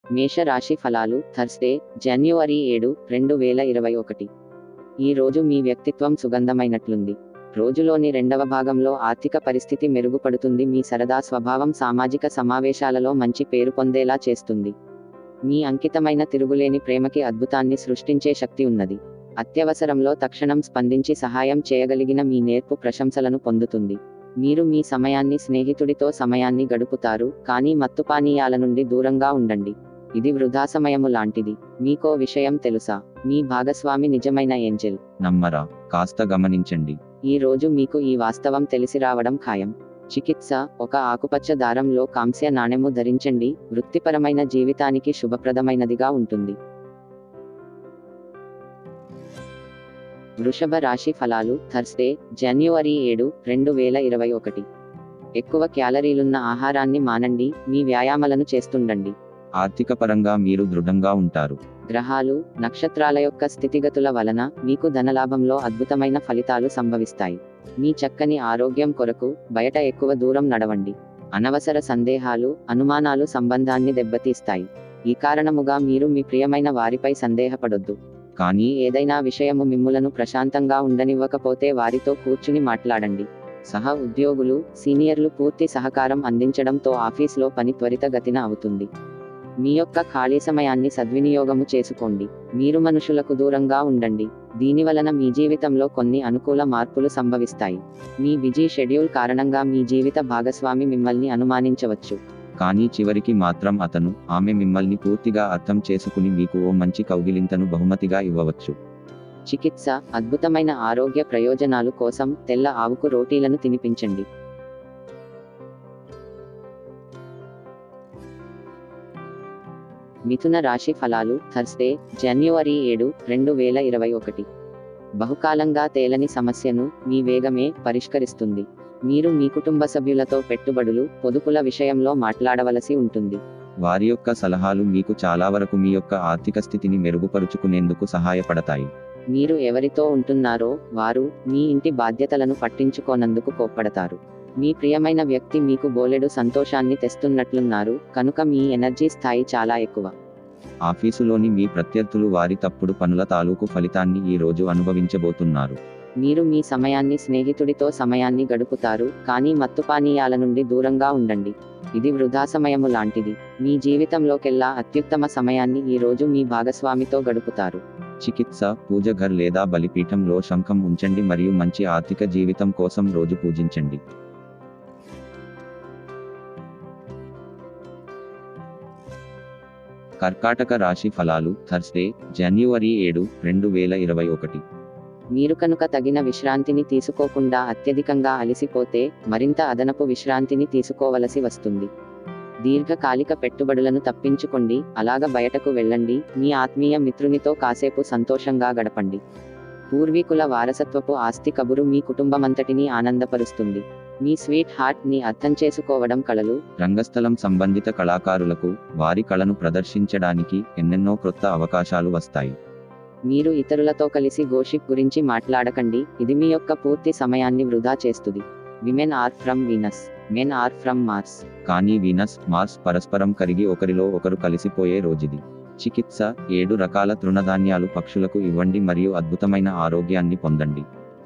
మేషరాశి ఫలాలు థర్స్డే జనవరి ఏడు రెండు వేల ఇరవై ఒకటి ఈ రోజు మీ వ్యక్తిత్వం సుగంధమైనట్లుంది రోజులోని రెండవ భాగంలో ఆర్థిక పరిస్థితి మెరుగుపడుతుంది మీ సరదా స్వభావం సామాజిక సమావేశాలలో మంచి పేరు పొందేలా చేస్తుంది మీ అంకితమైన తిరుగులేని ప్రేమకి అద్భుతాన్ని సృష్టించే శక్తి ఉన్నది అత్యవసరంలో తక్షణం స్పందించి సహాయం చేయగలిగిన మీ నేర్పు ప్రశంసలను పొందుతుంది మీరు మీ సమయాన్ని స్నేహితుడితో సమయాన్ని గడుపుతారు కానీ మత్తుపానీయాల నుండి దూరంగా ఉండండి ఇది వృధా సమయము లాంటిది మీకో విషయం తెలుసా మీ భాగస్వామి నిజమైన ఏంజెల్ నమ్మరా కాస్త గమనించండి ఈ రోజు మీకు ఈ వాస్తవం తెలిసి రావడం ఖాయం చికిత్స ఒక ఆకుపచ్చ దారంలో కాంస్య నాణెము ధరించండి వృత్తిపరమైన జీవితానికి శుభప్రదమైనదిగా ఉంటుంది వృషభ రాశి ఫలాలు థర్స్డే జనవరి ఏడు రెండు వేల ఇరవై ఒకటి ఎక్కువ క్యాలరీలున్న ఆహారాన్ని మానండి మీ వ్యాయామాలను చేస్తుండండి ఆర్థిక పరంగా మీరు దృఢంగా ఉంటారు గ్రహాలు నక్షత్రాల యొక్క స్థితిగతుల వలన మీకు ధనలాభంలో అద్భుతమైన ఫలితాలు సంభవిస్తాయి మీ చక్కని ఆరోగ్యం కొరకు బయట ఎక్కువ దూరం నడవండి అనవసర సందేహాలు అనుమానాలు సంబంధాన్ని దెబ్బతీస్తాయి ఈ కారణముగా మీరు మీ ప్రియమైన వారిపై సందేహపడొద్దు కానీ ఏదైనా విషయము మిమ్ములను ప్రశాంతంగా ఉండనివ్వకపోతే వారితో కూర్చుని మాట్లాడండి సహ ఉద్యోగులు సీనియర్లు పూర్తి సహకారం అందించడంతో ఆఫీస్లో పని త్వరితగతిన అవుతుంది మీ యొక్క ఖాళీ సమయాన్ని సద్వినియోగము చేసుకోండి మీరు మనుషులకు దూరంగా ఉండండి దీనివలన మీ జీవితంలో కొన్ని అనుకూల మార్పులు సంభవిస్తాయి మీ బిజీ షెడ్యూల్ కారణంగా మీ జీవిత భాగస్వామి మిమ్మల్ని అనుమానించవచ్చు కానీ చివరికి మాత్రం అతను ఆమె మిమ్మల్ని పూర్తిగా అర్థం చేసుకుని మీకు ఓ మంచి కౌగిలింతను బహుమతిగా ఇవ్వవచ్చు చికిత్స అద్భుతమైన ఆరోగ్య ప్రయోజనాలు కోసం తెల్ల ఆవుకు రోటీలను తినిపించండి మిథున రాశి ఫలాలు థర్స్డే జనవరి ఏడు రెండు వేల ఇరవై ఒకటి బహుకాలంగా తేలని సమస్యను మీ వేగమే పరిష్కరిస్తుంది మీరు మీ కుటుంబ సభ్యులతో పెట్టుబడులు పొదుపుల విషయంలో మాట్లాడవలసి ఉంటుంది వారి యొక్క సలహాలు మీకు చాలా వరకు మీ యొక్క ఆర్థిక స్థితిని మెరుగుపరుచుకునేందుకు సహాయపడతాయి మీరు ఎవరితో ఉంటున్నారో వారు మీ ఇంటి బాధ్యతలను పట్టించుకోనందుకు కోప్పడతారు మీ ప్రియమైన వ్యక్తి మీకు బోలెడు సంతోషాన్ని తెస్తున్నట్లున్నారు కనుక మీ ఎనర్జీ స్థాయి చాలా ఎక్కువ ఆఫీసులోని మీ ప్రత్యర్థులు వారి తప్పుడు పనుల తాలూకు ఫలితాన్ని ఈ రోజు అనుభవించబోతున్నారు మీరు మీ సమయాన్ని స్నేహితుడితో సమయాన్ని గడుపుతారు కానీ మత్తుపానీయాల నుండి దూరంగా ఉండండి ఇది వృధా సమయము లాంటిది మీ జీవితంలోకెల్లా అత్యుత్తమ సమయాన్ని ఈ రోజు మీ భాగస్వామితో గడుపుతారు చికిత్స పూజ ఘర్ లేదా బలిపీఠంలో శంఖం ఉంచండి మరియు మంచి ఆర్థిక జీవితం కోసం రోజు పూజించండి కర్కాటక రాశి ఫలాలు థర్స్డే జనవరి ఏడు రెండు వేల ఇరవై ఒకటి మీరు కనుక తగిన విశ్రాంతిని తీసుకోకుండా అత్యధికంగా అలసిపోతే మరింత అదనపు విశ్రాంతిని తీసుకోవలసి వస్తుంది దీర్ఘకాలిక పెట్టుబడులను తప్పించుకోండి అలాగ బయటకు వెళ్ళండి మీ ఆత్మీయ మిత్రునితో కాసేపు సంతోషంగా గడపండి పూర్వీకుల వారసత్వపు ఆస్తి కబురు మీ కుటుంబమంతటిని ఆనందపరుస్తుంది మీ స్వీట్ హార్ట్ ని అర్థం చేసుకోవడం కలలు రంగస్థలం సంబంధిత కళాకారులకు వారి కళను ప్రదర్శించడానికి ఎన్నెన్నో క్రొత్త అవకాశాలు వస్తాయి మీరు ఇతరులతో కలిసి గోషిప్ గురించి మాట్లాడకండి ఇది మీ యొక్క పూర్తి సమయాన్ని వృధా చేస్తుంది women are from Venus men are from Mars కానీ వీనస్ మార్స్ పరస్పరం కరిగి ఒకరిలో ఒకరు కలిసిపోయే రోజుది చికిత్స ఏడు రకాల తృణధాన్యాలు పక్షులకు ఇవ్వండి మరియు అద్భుతమైన ఆరోగ్యాన్ని పొందండి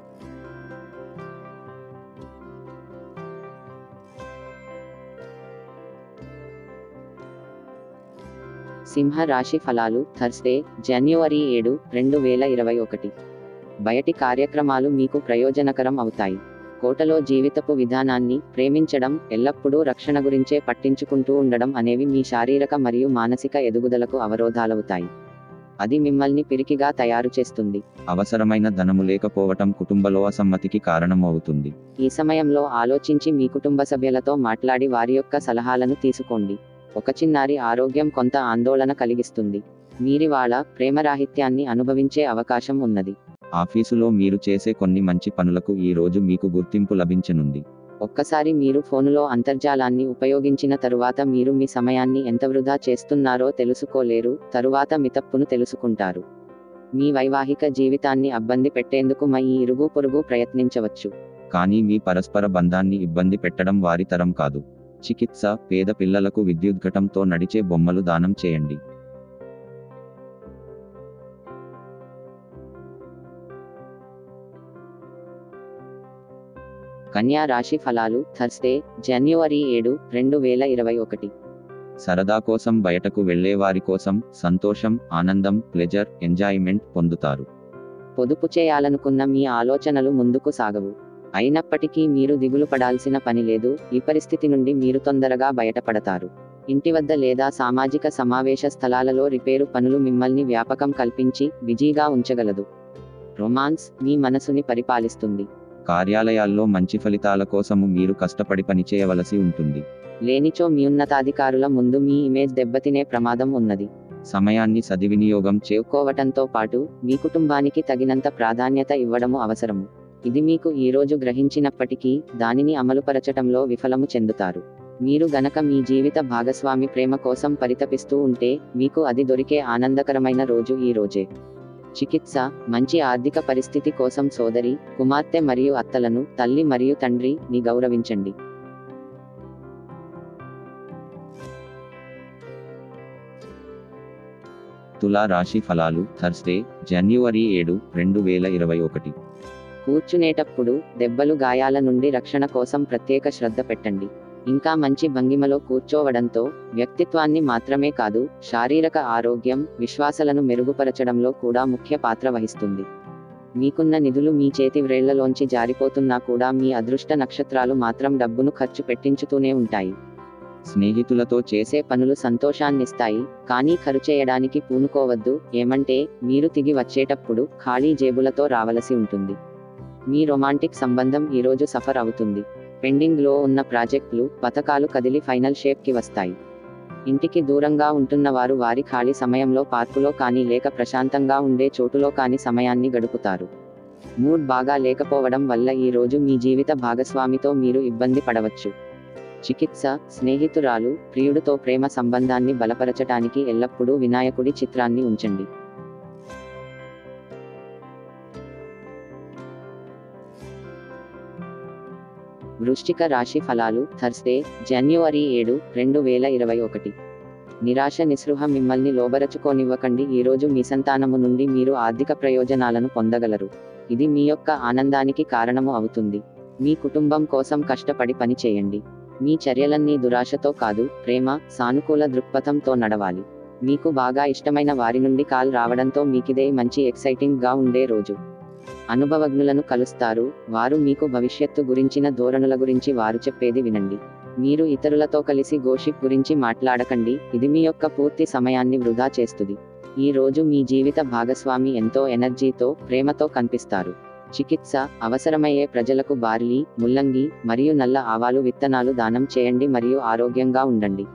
సింహ రాశి ఫలాలు థర్స్డే జనవరి ఏడు రెండు వేల ఇరవై ఒకటి బయటి కార్యక్రమాలు మీకు ప్రయోజనకరం అవుతాయి కోటలో జీవితపు విధానాన్ని ప్రేమించడం ఎల్లప్పుడూ రక్షణ గురించే పట్టించుకుంటూ ఉండడం అనేవి మీ శారీరక మరియు మానసిక ఎదుగుదలకు అవరోధాలవుతాయి అది మిమ్మల్ని పిరికిగా తయారు చేస్తుంది అవసరమైన ధనము లేకపోవటం కుటుంబలో అసమ్మతికి కారణమవుతుంది ఈ సమయంలో ఆలోచించి మీ కుటుంబ సభ్యులతో మాట్లాడి వారి యొక్క సలహాలను తీసుకోండి ఒక చిన్నారి ఆరోగ్యం కొంత ఆందోళన కలిగిస్తుంది మీరివాళ ప్రేమరాహిత్యాన్ని అనుభవించే అవకాశం ఉన్నది ఆఫీసులో మీరు చేసే కొన్ని మంచి పనులకు ఈ రోజు మీకు గుర్తింపు లభించనుంది ఒక్కసారి మీరు ఫోనులో అంతర్జాలాన్ని ఉపయోగించిన తరువాత మీరు మీ సమయాన్ని ఎంత వృధా చేస్తున్నారో తెలుసుకోలేరు తరువాత మితప్పును తెలుసుకుంటారు మీ వైవాహిక జీవితాన్ని అబ్బంది పెట్టేందుకు మా ఈ ఇరుగు పొరుగు ప్రయత్నించవచ్చు కానీ మీ పరస్పర బంధాన్ని ఇబ్బంది పెట్టడం వారి తరం కాదు చికిత్స పేద పిల్లలకు విద్యుద్ఘటంతో నడిచే బొమ్మలు దానం చేయండి కన్యా రాశి ఫలాలు థర్స్డే జనవరి ఏడు రెండు వేల ఇరవై ఒకటి సరదా కోసం బయటకు వెళ్లే వారి కోసం సంతోషం ఆనందం ప్లెజర్ ఎంజాయ్మెంట్ పొందుతారు పొదుపు చేయాలనుకున్న మీ ఆలోచనలు ముందుకు సాగవు అయినప్పటికీ మీరు దిగులు పడాల్సిన పని లేదు ఈ పరిస్థితి నుండి మీరు తొందరగా బయటపడతారు ఇంటి వద్ద లేదా సామాజిక సమావేశ స్థలాలలో రిపేరు పనులు మిమ్మల్ని వ్యాపకం కల్పించి బిజీగా ఉంచగలదు రొమాన్స్ మీ మనసుని పరిపాలిస్తుంది కార్యాలయాల్లో మంచి ఫలితాల కోసము మీరు కష్టపడి పనిచేయవలసి ఉంటుంది లేనిచో మీ ఉన్నతాధికారుల ముందు మీ ఇమేజ్ దెబ్బతినే ప్రమాదం ఉన్నది సమయాన్ని సద్వినియోగం చే చేసుకోవటంతో పాటు మీ కుటుంబానికి తగినంత ప్రాధాన్యత ఇవ్వడము అవసరము ఇది మీకు ఈ రోజు గ్రహించినప్పటికీ దానిని అమలుపరచటంలో విఫలము చెందుతారు మీరు గనక మీ జీవిత భాగస్వామి ప్రేమ కోసం పరితపిస్తూ ఉంటే మీకు అది దొరికే ఆనందకరమైన రోజు ఈ రోజే చికిత్స మంచి ఆర్థిక పరిస్థితి కోసం సోదరి కుమార్తె మరియు అత్తలను తల్లి మరియు తండ్రి ని గౌరవించండి తులా రాశి ఫలాలు థర్స్డే జనవరి ఏడు రెండు వేల ఇరవై ఒకటి కూర్చునేటప్పుడు దెబ్బలు గాయాల నుండి రక్షణ కోసం ప్రత్యేక శ్రద్ధ పెట్టండి ఇంకా మంచి భంగిమలో కూర్చోవడంతో వ్యక్తిత్వాన్ని మాత్రమే కాదు శారీరక ఆరోగ్యం విశ్వాసాలను మెరుగుపరచడంలో కూడా ముఖ్య పాత్ర వహిస్తుంది మీకున్న నిధులు మీ చేతి వ్రేళ్లలోంచి జారిపోతున్నా కూడా మీ అదృష్ట నక్షత్రాలు మాత్రం డబ్బును ఖర్చు పెట్టించుతూనే ఉంటాయి స్నేహితులతో చేసే చేసే పనులు సంతోషాన్నిస్తాయి కానీ ఖర్చేయడానికి పూనుకోవద్దు ఏమంటే మీరు తిగి వచ్చేటప్పుడు ఖాళీ జేబులతో రావలసి ఉంటుంది మీ రొమాంటిక్ సంబంధం ఈరోజు సఫర్ అవుతుంది పెండింగ్ లో ఉన్న ప్రాజెక్టులు పథకాలు కదిలి ఫైనల్ షేప్ కి వస్తాయి ఇంటికి దూరంగా ఉంటున్న వారు వారి ఖాళీ సమయంలో పార్కులో కానీ లేక ప్రశాంతంగా ఉండే చోటులో కానీ సమయాన్ని గడుపుతారు మూడ్ బాగా లేకపోవడం వల్ల ఈ రోజు మీ జీవిత భాగస్వామితో మీరు ఇబ్బంది పడవచ్చు చికిత్స స్నేహితురాలు ప్రియుడితో ప్రేమ సంబంధాన్ని బలపరచటానికి ఎల్లప్పుడూ వినాయకుడి చిత్రాన్ని ఉంచండి వృశ్చిక రాశి ఫలాలు థర్స్డే జనవరి ఏడు రెండు వేల ఇరవై ఒకటి నిరాశ నిస్పృహ మిమ్మల్ని లోబరచుకోనివ్వకండి ఈ రోజు మీ సంతానము నుండి మీరు ఆర్థిక ప్రయోజనాలను పొందగలరు ఇది మీ యొక్క ఆనందానికి కారణము అవుతుంది మీ కుటుంబం కోసం కష్టపడి పని చేయండి మీ చర్యలన్నీ దురాశతో కాదు ప్రేమ సానుకూల దృక్పథంతో నడవాలి మీకు బాగా ఇష్టమైన వారి నుండి కాల్ రావడంతో మీకిదే మంచి ఎక్సైటింగ్ గా ఉండే రోజు అనుభవజ్ఞులను కలుస్తారు వారు మీకు భవిష్యత్తు గురించిన ధోరణుల గురించి వారు చెప్పేది వినండి మీరు ఇతరులతో కలిసి గోషిప్ గురించి మాట్లాడకండి ఇది మీ యొక్క పూర్తి సమయాన్ని వృధా చేస్తుంది ఈ రోజు మీ జీవిత భాగస్వామి ఎంతో ఎనర్జీతో ప్రేమతో కనిపిస్తారు చికిత్స అవసరమయ్యే ప్రజలకు బార్లీ ముల్లంగి మరియు నల్ల ఆవాలు విత్తనాలు దానం చేయండి మరియు ఆరోగ్యంగా ఉండండి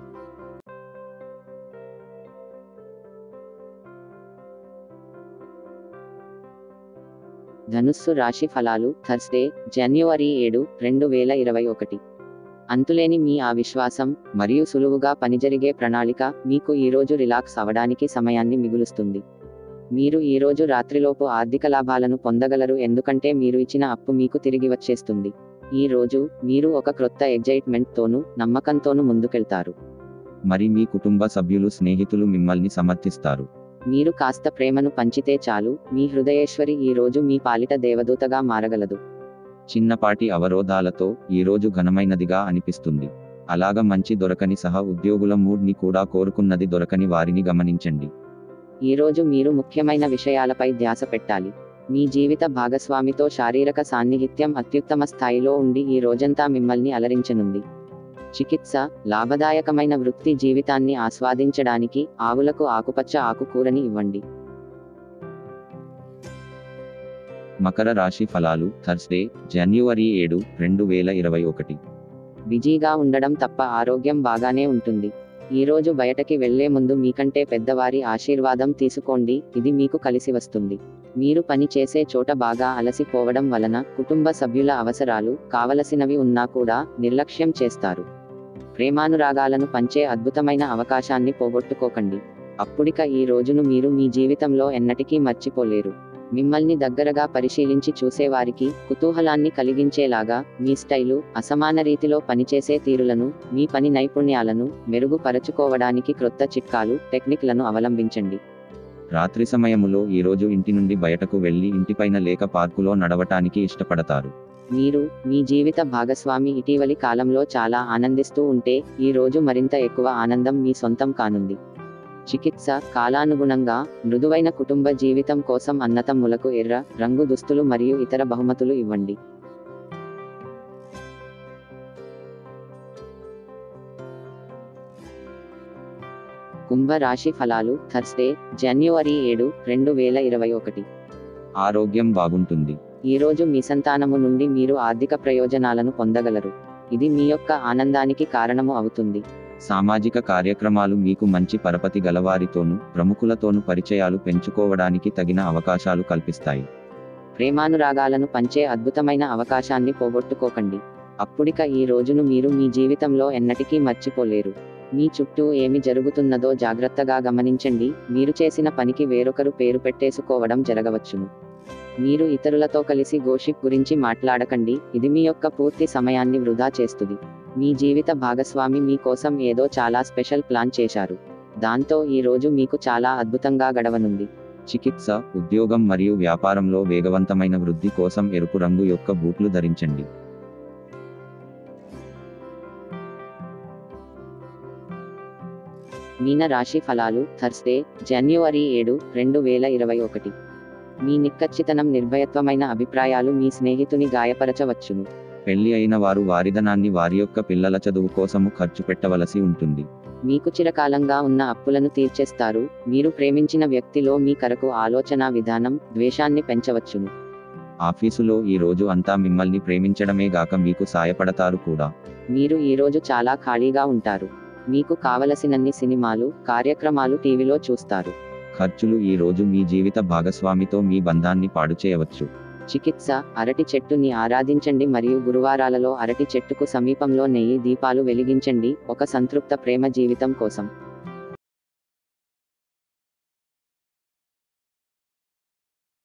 ధనుస్సు రాశి ఫలాలు థర్స్డే జనవరి ఏడు రెండు వేల ఇరవై ఒకటి అంతులేని మీ ఆ విశ్వాసం మరియు సులువుగా పనిజరిగే ప్రణాళిక మీకు ఈ రోజు రిలాక్స్ అవడానికి సమయాన్ని మిగులుస్తుంది మీరు ఈ రోజు రాత్రిలోపు ఆర్థిక లాభాలను పొందగలరు ఎందుకంటే మీరు ఇచ్చిన అప్పు మీకు తిరిగి వచ్చేస్తుంది ఈ రోజు మీరు ఒక క్రొత్త ఎగ్జైట్మెంట్ తోనూ నమ్మకంతోనూ ముందుకెళ్తారు మరి మీ కుటుంబ సభ్యులు స్నేహితులు మిమ్మల్ని సమర్థిస్తారు మీరు కాస్త ప్రేమను పంచితే చాలు మీ హృదయేశ్వరి ఈ రోజు మీ పాలిట దేవదూతగా మారగలదు చిన్నపాటి అవరోధాలతో ఈ రోజు ఘనమైనదిగా అనిపిస్తుంది అలాగ మంచి దొరకని సహ ఉద్యోగుల మూడ్ని కూడా కోరుకున్నది దొరకని వారిని గమనించండి ఈ రోజు మీరు ముఖ్యమైన విషయాలపై ధ్యాస పెట్టాలి మీ జీవిత భాగస్వామితో శారీరక సాన్నిహిత్యం అత్యుత్తమ స్థాయిలో ఉండి ఈ రోజంతా మిమ్మల్ని అలరించనుంది చికిత్స లాభదాయకమైన వృత్తి జీవితాన్ని ఆస్వాదించడానికి ఆవులకు ఆకుపచ్చ ఆకుకూరని ఇవ్వండి మకర రాశి ఫలాలు థర్స్డే జనవరి ఏడు రెండు వేల ఇరవై ఒకటి బిజీగా ఉండడం తప్ప ఆరోగ్యం బాగానే ఉంటుంది ఈ రోజు బయటకి వెళ్లే ముందు మీకంటే పెద్దవారి ఆశీర్వాదం తీసుకోండి ఇది మీకు కలిసి వస్తుంది మీరు పని చేసే చోట బాగా అలసిపోవడం వలన కుటుంబ సభ్యుల అవసరాలు కావలసినవి ఉన్నా కూడా నిర్లక్ష్యం చేస్తారు ప్రేమానురాగాలను పంచే అద్భుతమైన అవకాశాన్ని పోగొట్టుకోకండి అప్పుడిక ఈ రోజును మీరు మీ జీవితంలో ఎన్నటికీ మర్చిపోలేరు మిమ్మల్ని దగ్గరగా పరిశీలించి చూసేవారికి కుతూహలాన్ని కలిగించేలాగా మీ స్టైలు అసమాన రీతిలో పనిచేసే తీరులను మీ పని నైపుణ్యాలను మెరుగుపరచుకోవడానికి క్రొత్త చిట్కాలు టెక్నిక్లను అవలంబించండి రాత్రి సమయములో ఈ రోజు ఇంటి నుండి బయటకు వెళ్లి ఇంటిపైన లేక పార్కులో నడవటానికి ఇష్టపడతారు మీరు మీ జీవిత భాగస్వామి ఇటీవలి కాలంలో చాలా ఆనందిస్తూ ఉంటే ఈ రోజు మరింత ఎక్కువ ఆనందం మీ సొంతం కానుంది చికిత్స కాలానుగుణంగా మృదువైన కుటుంబ జీవితం కోసం అన్నతమ్ములకు ఎర్ర రంగు దుస్తులు మరియు ఇతర బహుమతులు ఇవ్వండి కుంభ రాశి ఫలాలు థర్స్డే జనవరి ఏడు రెండు వేల ఇరవై ఒకటి ఆరోగ్యం బాగుంటుంది ఈ రోజు మీ సంతానము నుండి మీరు ఆర్థిక ప్రయోజనాలను పొందగలరు ఇది మీ యొక్క ఆనందానికి కారణము అవుతుంది సామాజిక కార్యక్రమాలు మీకు మంచి పరపతి గలవారితోనూ ప్రముఖులతోనూ పరిచయాలు పెంచుకోవడానికి తగిన అవకాశాలు కల్పిస్తాయి ప్రేమానురాగాలను పంచే అద్భుతమైన అవకాశాన్ని పోగొట్టుకోకండి అప్పుడిక ఈ రోజును మీరు మీ జీవితంలో ఎన్నటికీ మర్చిపోలేరు మీ చుట్టూ ఏమి జరుగుతున్నదో జాగ్రత్తగా గమనించండి మీరు చేసిన పనికి వేరొకరు పేరు పెట్టేసుకోవడం జరగవచ్చును మీరు ఇతరులతో కలిసి గోషిప్ గురించి మాట్లాడకండి ఇది మీ యొక్క పూర్తి సమయాన్ని వృధా చేస్తుంది మీ జీవిత భాగస్వామి మీ కోసం ఏదో చాలా స్పెషల్ ప్లాన్ చేశారు దాంతో ఈ రోజు మీకు చాలా అద్భుతంగా గడవనుంది చికిత్స ఉద్యోగం మరియు వ్యాపారంలో వేగవంతమైన వృద్ధి కోసం ఎరుపు రంగు యొక్క బూట్లు ధరించండి మీన రాశి ఫలాలు థర్స్డే జనవరి ఏడు రెండు వేల ఇరవై ఒకటి మీ నిక్కచ్చితనం నిర్భయత్వమైన అభిప్రాయాలు మీ స్నేహితుని గాయపరచవచ్చును పెళ్లి అయిన వారు వారిధనాన్ని వారి యొక్క పిల్లల చదువు కోసము ఖర్చు పెట్టవలసి ఉంటుంది మీకు చిరకాలంగా ఉన్న అప్పులను తీర్చేస్తారు మీరు ప్రేమించిన వ్యక్తిలో మీ కరకు ఆలోచన విధానం ద్వేషాన్ని పెంచవచ్చును ఆఫీసులో ఈ రోజు అంతా మిమ్మల్ని ప్రేమించడమే గాక మీకు సాయపడతారు కూడా మీరు ఈ రోజు చాలా ఖాళీగా ఉంటారు మీకు కావలసినన్ని సినిమాలు కార్యక్రమాలు టీవీలో చూస్తారు ఖర్చులు ఈ రోజు మీ జీవిత భాగస్వామితో మీ బంధాన్ని పాడు చేయవచ్చు చికిత్స అరటి చెట్టుని ఆరాధించండి మరియు గురువారాలలో అరటి చెట్టుకు సమీపంలో నెయ్యి దీపాలు వెలిగించండి ఒక సంతృప్త ప్రేమ జీవితం కోసం